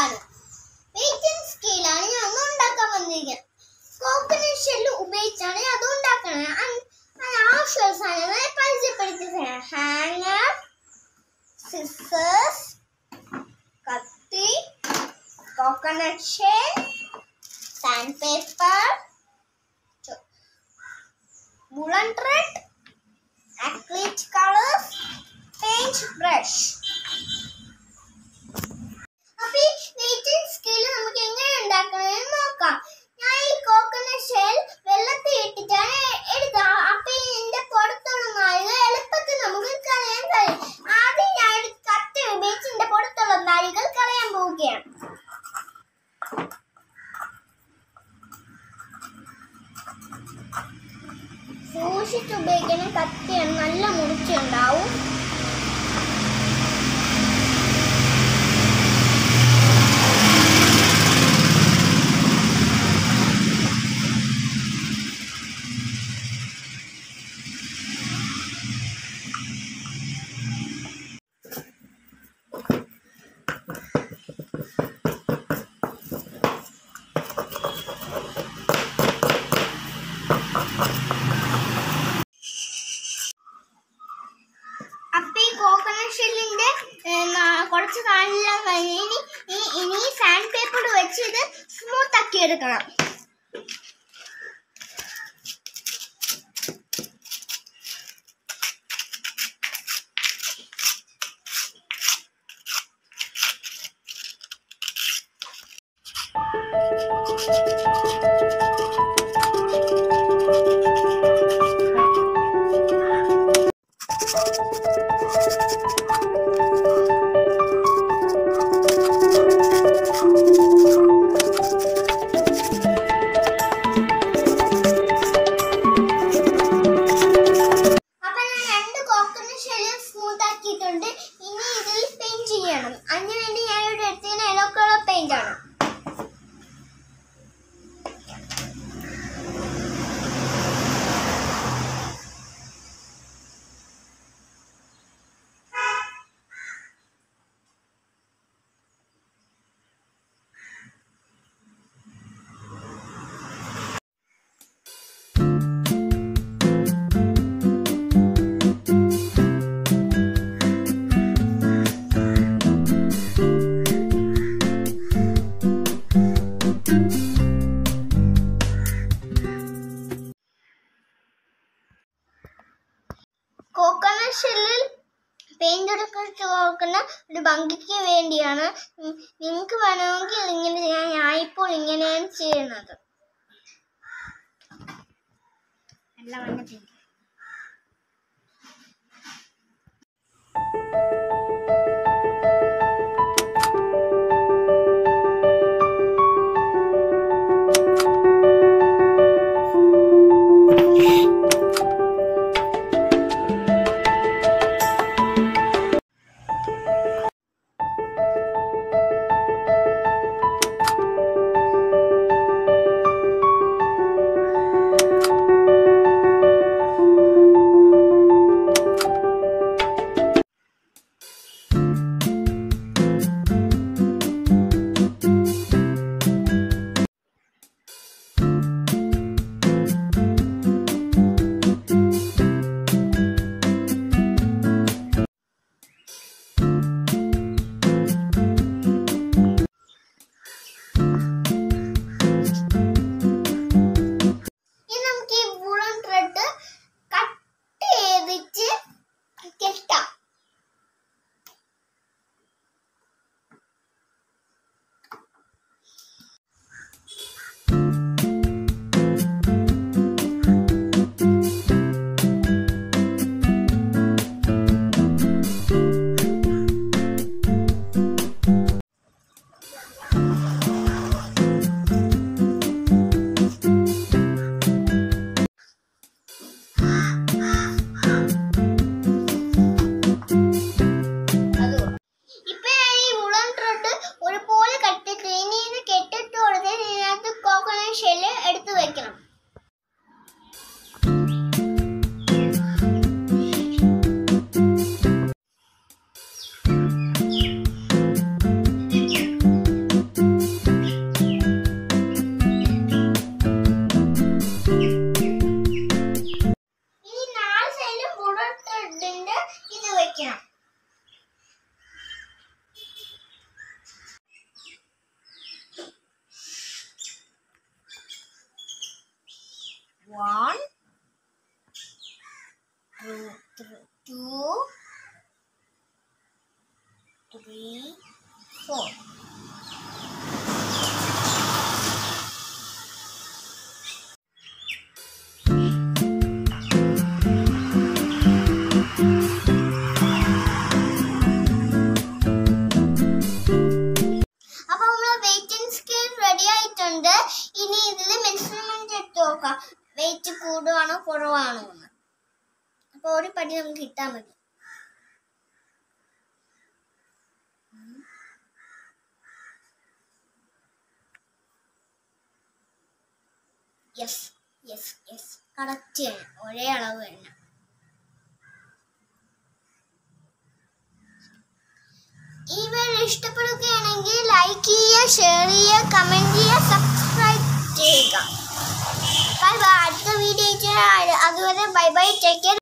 സ്കെയിലാണ് wait and സ്കെയിലാണ് ഞാൻ ഒന്ന് ഉണ്ടാക്കാൻ വന്നിരിക്കുന്നത് കോക്കനട്ട് ഷെല്ല് ഉപയോഗിച്ചാണ് ഞാൻ അത് ഉണ്ടാക്കുന്നത് അൻ- അതിന് ആവശ്യമുള്ള സാധനങ്ങൾ പരിചയപ്പെടുത്തി ഹാങ്ങർ സിസേഴ്സ് കത്തി coconut shell sand paper woollen thread acrylic colors paint brush അപ്പൊ ഈ വെയിറ്റിംഗ് സ്കെയിൽ നമുക്ക് എങ്ങനെ ഉണ്ടാക്കണമെന്ന് നോക്കാം ഞാൻ ഈ കോക്കനട്ട് ഷെൽ വെള്ളത്തിൽ ഇട്ടിട്ടാണ് എടുത്തത് അപ്പൊ ഇതിന്റെ പുറത്തുള്ള നാരുകൾ എളുപ്പത്തിൽ നമുക്ക് കളയാൻ കഴിയും ആദ്യം ഞാൻ ഒരു കത്തി ഉപയോഗിച്ച് ഇതിന്റെ പുറത്തുള്ള നാരുകൾ കളയാൻ പോവുകയാണ് സൂക്ഷിച്ച് ഉപയോഗിക്കുന്ന കത്തിയാണ് നല്ല മുറിച്ചുണ്ടാവും അപ്പൊ ഈ കോക്കനട്ട് ഷെല്ലിന്റെ കുറച്ച് കാലെല്ലാം കഴിഞ്ഞ് ഇനി ഈ- ഇനി സാൻഡ് പേപ്പർ വെച്ച് ഇത് സ്മൂത്ത് ആക്കി എടുക്കണം അപ്പൊ ഞാൻ രണ്ട് കോക്കനട്ട് ഷെല്ലും സ്മൂത്ത് ആക്കിയിട്ടുണ്ട് ഇനി ഇതിൽ പെയിന്റ് ചെയ്യണം അതിന് വേണ്ടി ഞാൻ ഇവിടെ എടുത്തതിന് യെല്ലോ കളർ പെയിന്റ് ആണ് കോക്കനട്ട് ഷെല്ലിൽ പെയിന്റ് എടുക്കിച്ച് കൊടുക്കുന്ന ഒരു ഭംഗിക്ക് വേണ്ടിയാണ് നിങ്ങൾക്ക് വേണമെങ്കിൽ ഇങ്ങനെ ചെയ്യാൻ ഞാൻ ഇപ്പോൾ ഇങ്ങനെയാണ് ചെയ്യുന്നത് എല്ലാം വന്ന പെയിന്റ് ടു ത്രീ ഫോർ അപ്പൊ നമ്മള് വെയിറ്റിംഗ് സ്കെയിൽ റെഡി ആയിട്ടുണ്ട് ഇനി ഇതിൽ മെഷർമെന്റ് എടുത്ത് നോക്കാം വെയിറ്റ് കൂടുവാണോ കുറവാണോ എന്ന് അപ്പൊ ഒരു പടി നമുക്ക് ഇട്ടാൽ മതി യെസ് യെസ് യെസ് കറക്റ്റ് തന്നെ ഒരേ അളവ് തന്നെ ഈ വീഡിയോ ഇഷ്ടപ്പെടുകയാണെങ്കിൽ ലൈക്ക് ചെയ്യുക ഷെയർ ചെയ്യുക കമൻറ്റ് ചെയ്യുക സബ്സ്ക്രൈബ് ചെയ്യുക ബൈ ബൈ അടുത്ത വീഡിയോ അതുവരെ ബൈ ബൈ ടേക്ക് കെയർ